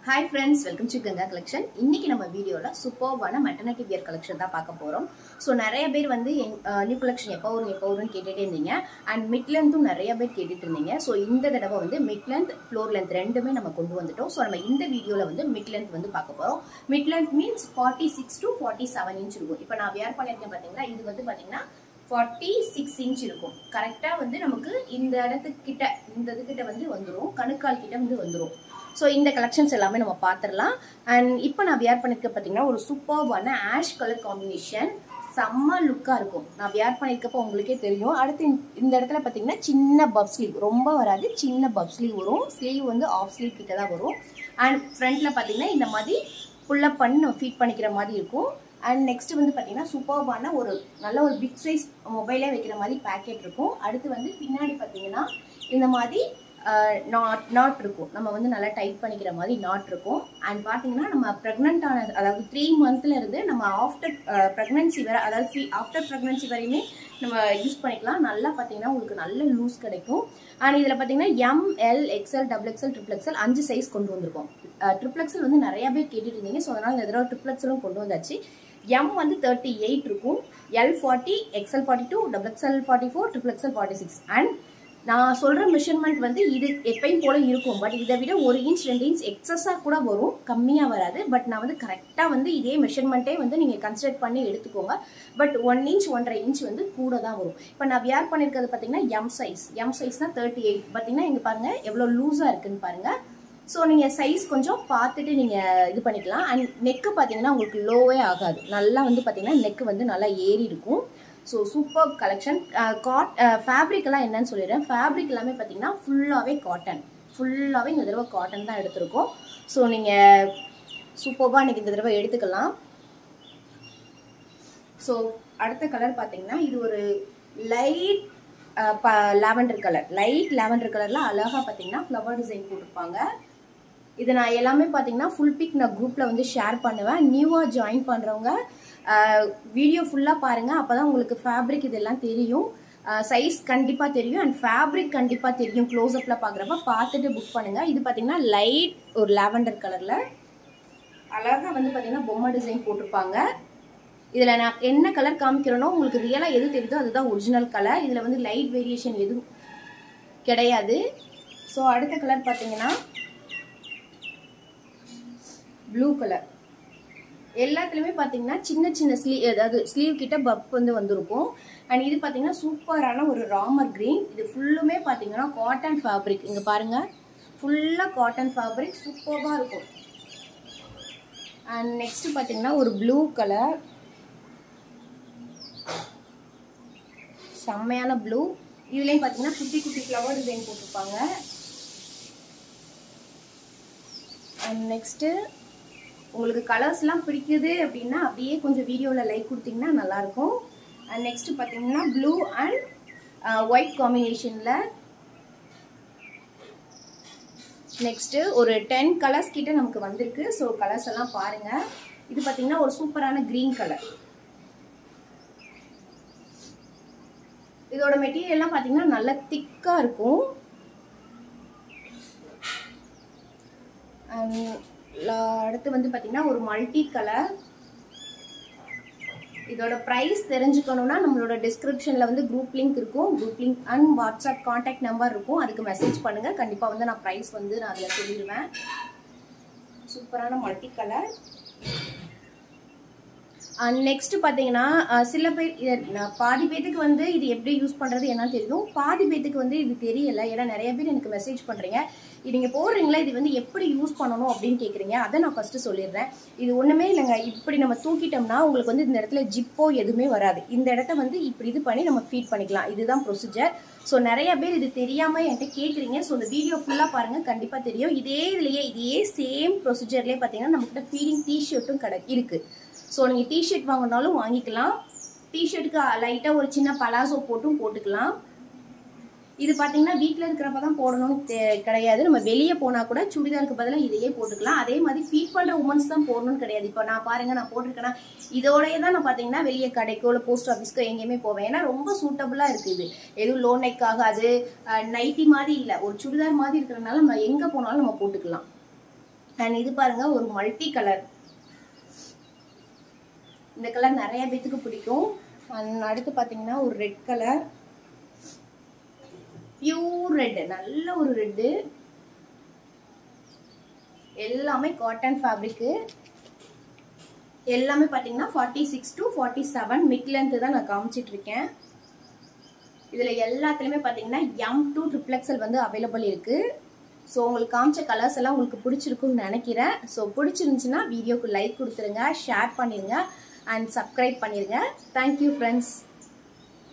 hi friends welcome to Ganga collection இன்னைக்கு நம்ம வீடியோவில் சூப்பர்வான மெட்டர்னிட்டி வியர் கலெக்ஷன் தான் பார்க்க போகிறோம் ஸோ நிறைய பேர் வந்து நியூ கலெக்ஷன் எப்போ வரும் எப்போ வரும்னு கேட்டுகிட்டே இருந்தீங்க அண்ட் மிட் லென்த்தும் நிறைய பேர் கேட்டுட்டு இருந்தீங்க ஸோ இந்த தடவை வந்து மிட் லென்த் ஃப்ளோர் லென்த் ரெண்டுமே நம்ம கொண்டு வந்துட்டோம் ஸோ நம்ம இந்த வீடியோவில் வந்து மிட் லென்த் வந்து பார்க்க போகிறோம் mid length means forty six to forty seven inch இருக்கும் இப்போ நான் வியர் பண்ணியிருக்கேன் பார்த்தீங்கன்னா இது வந்து பார்த்தீங்கன்னா ஃபார்ட்டி சிக்ஸ் இன்ச் இருக்கும் கரெக்டாக வந்து நமக்கு இந்த இடத்துக்கிட்ட இந்த இதுக்கிட்ட வந்து வந்துடும் கணுக்கால் கிட்ட வந்து வந்துடும் ஸோ இந்த கலெக்ஷன்ஸ் எல்லாமே நம்ம பார்த்துடலாம் அண்ட் இப்போ நான் வியர் பண்ணியிருக்க பார்த்தீங்கன்னா ஒரு சூப்பர்வான ஆஷ் கலர் காம்பினேஷன் செம்ம லுக்காக இருக்கும் நான் வியர் பண்ணியிருக்கப்போ உங்களுக்கே தெரியும் அடுத்து இந்த இடத்துல பார்த்தீங்கன்னா சின்ன பப் ஸ்லீவ் ரொம்ப வராது சின்ன பப் ஸ்லீவ் வரும் ஸ்லீவ் வந்து ஆஃப் ஸ்லீவ் கிட்ட தான் வரும் அண்ட் ஃப்ரண்ட்டில் பார்த்தீங்கன்னா இந்த மாதிரி புல்லப் பண்ணி நம்ம ஃபீட் பண்ணிக்கிற மாதிரி இருக்கும் அண்ட் நெக்ஸ்ட் வந்து பார்த்தீங்கன்னா சூப்பர்பான ஒரு நல்ல ஒரு பிக் சைஸ் மொபைலே வைக்கிற மாதிரி பேக்கெட் இருக்கும் அடுத்து வந்து பின்னாடி பார்த்தீங்கன்னா இந்த மாதிரி நாட் நாட் இருக்கும் நம்ம வந்து நல்லா டைட் பண்ணிக்கிற மாதிரி நாட் இருக்கும் அண்ட் பார்த்தீங்கன்னா நம்ம ப்ரெக்னென்ட் ஆன அதாவது த்ரீ மந்த்ல இருந்து நம்ம ஆஃப்டர் ப்ரெக்னன்சி வரை அதாவது ஆஃப்டர் ப்ரெக்னன்சி வரையுமே நம்ம யூஸ் பண்ணிக்கலாம் நல்லா பார்த்தீங்கன்னா உங்களுக்கு நல்ல லூஸ் கிடைக்கும் அண்ட் இதில் பார்த்தீங்கன்னா M L XL double XL triple XL அஞ்சு சைஸ் கொண்டு வந்திருக்கோம் ட்ரிபிள் எக்ஸ்எல் வந்து நிறைய பேர் கேட்டுட்டு இருந்தீங்க ஸோ அதனால் இந்த தடவை ட்ரிபிள் எக்ஸ்எலும் கொண்டு வந்தாச்சு எம் வந்து தேர்ட்டி எயிட் இருக்கும் L forty XL forty two double XL forty four triple XL forty six and நான் சொல்கிற மெஷர்மெண்ட் வந்து இது எப்பயும் போல இருக்கும் பட் இதை விட ஒரு இன்ச் ரெண்டு இன்ச் எக்ஸஸாக கூட வரும் கம்மியாக வராது பட் நான் வந்து கரெக்டாக வந்து இதே மெஷர்மெண்ட்டே வந்து நீங்கள் கன்சிடர் பண்ணி எடுத்துக்கோங்க பட் ஒன் இன்ச் ஒன்றரை இன்ச் வந்து கூட தான் வரும் இப்போ நான் வியர் பண்ணியிருக்கிறது பார்த்தீங்கன்னா எம் சைஸ் எம் சைஸ்னால் தேர்ட்டி எயிட் பார்த்தீங்கன்னா இங்கே பாருங்கள் எவ்வளோ லூஸாக இருக்குன்னு பாருங்கள் ஸோ நீங்கள் சைஸ் கொஞ்சம் பார்த்துட்டு நீங்கள் இது பண்ணிக்கலாம் அண்ட் நெக்கு பார்த்தீங்கன்னா உங்களுக்கு லோவே ஆகாது நல்லா வந்து பார்த்தீங்கன்னா நெக்கு வந்து நல்லா ஏறி இருக்கும் so super collection got fabric எல்லாம் என்னன்னு சொல்லிடுறேன் ஃபேப்ரிக் எல்லாமே பார்த்தீங்கன்னா ஃபுல்லாகவே காட்டன் ஃபுல்லாகவே இந்த தடவை காட்டன் தான் எடுத்திருக்கோம் ஸோ நீங்கள் சூப்பர்பாக இன்றைக்கி இந்த தடவை எடுத்துக்கலாம் ஸோ அடுத்த கலர் பார்த்தீங்கன்னா இது ஒரு light lavender colour light lavender கலரில் அழகாக பார்த்தீங்கன்னா ஃப்ளவர் டிசைன் போட்டிருப்பாங்க இது நான் எல்லாமே பார்த்தீங்கன்னா ஃபுல் பிக் நான் குரூப்பில் வந்து ஷேர் பண்ணுவேன் நியூவாக ஜாயின் பண்ணுறவங்க வீடியோ ஃபுல்லாக பாருங்கள் அப்போ தான் உங்களுக்கு ஃபேப்ரிக் இதெல்லாம் தெரியும் சைஸ் கண்டிப்பாக தெரியும் அண்ட் ஃபேப்ரிக் கண்டிப்பாக தெரியும் க்ளோஸ்அப்பில் பார்க்குறப்ப பார்த்துட்டு புக் பண்ணுங்கள் இது பார்த்தீங்கன்னா லைட் ஒரு லாவெண்டர் கலரில் அழகாக வந்து பார்த்தீங்கன்னா பொம்மை டிசைன் போட்டிருப்பாங்க இதில் நான் என்ன கலர் காமிக்கிறேனோ உங்களுக்கு ரியலாக எது தெரியுதோ அதுதான் ஒரிஜினல் கலர் இதில் வந்து லைட் வேரியேஷன் எதுவும் கிடையாது ஸோ அடுத்த கலர் பார்த்தீங்கன்னா ப்ளூ கலர் எல்லாத்துலேயுமே பார்த்தீங்கன்னா சின்ன சின்ன ஸ்லீவ் அதாவது ஸ்லீவ் கிட்ட பப் வந்து வந்திருக்கும் அண்ட் இது பார்த்தீங்கன்னா சூப்பரான ஒரு ராமர் க்ரீன் இது ஃபுல்லுமே பார்த்தீங்கன்னா காட்டன் ஃபேப்ரிக் இங்கே பாருங்கள் ஃபுல்லாக காட்டன் ஃபேப்ரிக் சூப்பராக இருக்கும் அண்ட் நெக்ஸ்ட் பார்த்தீங்கன்னா ஒரு ப்ளூ கலர் செம்மையான ப்ளூ இதுலேயும் பார்த்தீங்கன்னா குட்டி குட்டி ஃப்ளவர் டிசைன் போட்டிருப்பாங்க அண்ட் நெக்ஸ்ட்டு உங்களுக்கு கலர்ஸ்லாம் பிடிக்குது அப்படின்னா அப்படியே கொஞ்சம் வீடியோவில் லைக் கொடுத்தீங்கன்னா நல்லாயிருக்கும் அண்ட் நெக்ஸ்ட்டு பார்த்தீங்கன்னா ப்ளூ அண்ட் ஒயிட் காம்பினேஷனில் நெக்ஸ்ட்டு ஒரு டென் கலர்ஸ் கிட்ட நமக்கு வந்திருக்கு ஸோ கலர்ஸ் எல்லாம் பாருங்கள் இது பார்த்தீங்கன்னா ஒரு சூப்பரான க்ரீன் கலர் இதோட மெட்டீரியல்லாம் பார்த்தீங்கன்னா நல்லா திக்காக இருக்கும் அடுத்து வந்து பார்த்தீங்கன்னா ஒரு மல்டி கலர் இதோட ப்ரைஸ் தெரிஞ்சுக்கணும்னா நம்மளோட டிஸ்கிரிப்ஷனில் வந்து குரூப் லிங்க் இருக்கும் group link and WhatsApp contact number இருக்கும் அதுக்கு மெசேஜ் பண்ணுங்கள் கண்டிப்பாக வந்து நான் ப்ரைஸ் வந்து நான் அதில் சொல்லிடுவேன் சூப்பரான மல்டி கலர் நெக்ஸ்ட் பார்த்தீங்கன்னா சில பேர் பாதி பேத்துக்கு வந்து இது எப்படி யூஸ் பண்ணுறது என்ன தெரியும் பாதி பேத்துக்கு வந்து இது தெரியல ஏன்னா நிறைய பேர் எனக்கு மெசேஜ் பண்ணுறீங்க இது நீங்கள் போடுறீங்களா இது வந்து எப்படி யூஸ் பண்ணணும் அப்படின்னு கேட்குறீங்க அதை நான் ஃபஸ்ட்டு சொல்லிடுறேன் இது ஒன்றுமே இல்லைங்க இப்படி நம்ம தூக்கிட்டோம்னா உங்களுக்கு வந்து இந்த இடத்துல ஜிப்போ எதுவுமே வராது இந்த இடத்த வந்து இப்படி இது பண்ணி நம்ம ஃபீட் பண்ணிக்கலாம் இதுதான் ப்ரொசீஜர் ஸோ நிறைய பேர் இது தெரியாமல் என்கிட்ட கேட்குறீங்க ஸோ இந்த வீடியோ ஃபுல்லாக பாருங்கள் கண்டிப்பாக தெரியும் இதே இதுலேயே இதே சேம் ப்ரொசீஜர்லேயே பார்த்தீங்கன்னா நம்மக்கிட்ட ஃபீடிங் டிஷர்ட்டும் கடை இருக்குது ஸோ நீங்கள் டிஷர்ட் வாங்கினாலும் வாங்கிக்கலாம் டிஷர்ட்டுக்கு லைட்டாக ஒரு சின்ன பலாசோ போட்டும் போட்டுக்கலாம் இது பார்த்தீங்கன்னா வீட்டில் இருக்கிறப்ப தான் போடணும்னு கிடையாது நம்ம வெளியே போனால் கூட சுடிதாருக்கு பதிலாக இதையே போட்டுக்கலாம் அதே மாதிரி ஃபீட் பண்ணுற உமன்ஸ் தான் போடணும்னு கிடையாது இப்போ நான் பாருங்கள் நான் போட்டிருக்கேன்னா இதோடய தான் நான் பார்த்தீங்கன்னா வெளியே கடைக்கோ இல்லை போஸ்ட் ஆஃபீஸ்க்கோ எங்கேயுமே போவேன் ஏன்னா ரொம்ப சூட்டபுளாக இருக்குது எதுவும் லோ நெக் ஆகாது நைட்டி மாதிரி இல்லை ஒரு சுடிதார் மாதிரி இருக்கிறனால நம்ம எங்கே போனாலும் நம்ம போட்டுக்கலாம் அண்ட் இது பாருங்க ஒரு மல்டி கலர் இந்த கலர் நிறைய பேத்துக்கு பிடிக்கும் அண்ட் அடுத்து பார்த்தீங்கன்னா ஒரு ரெட் கலர் பியூர் ரெட் நல்ல ஒரு ரெட்டு எல்லாமே காட்டன் ஃபேப்ரிக்கு எல்லாமே பார்த்தீங்கன்னா forty six to forty seven mid length தான் நான் காமிச்சிட்டு இருக்கேன் இதில் எல்லாத்துலேயுமே பார்த்தீங்கன்னா எம் டூ ட்ரிப்ளெக்ஸல் வந்து அவைலபிள் இருக்குது ஸோ உங்களுக்கு காமிச்ச கலர்ஸ் எல்லாம் உங்களுக்கு பிடிச்சிருக்குன்னு நினைக்கிறேன் ஸோ பிடிச்சிருந்துச்சுன்னா வீடியோக்கு லைக் கொடுத்துருங்க ஷேர் பண்ணிடுங்க அண்ட் சப்ஸ்கிரைப் பண்ணிடுங்க தேங்க்யூ ஃப்ரெண்ட்ஸ்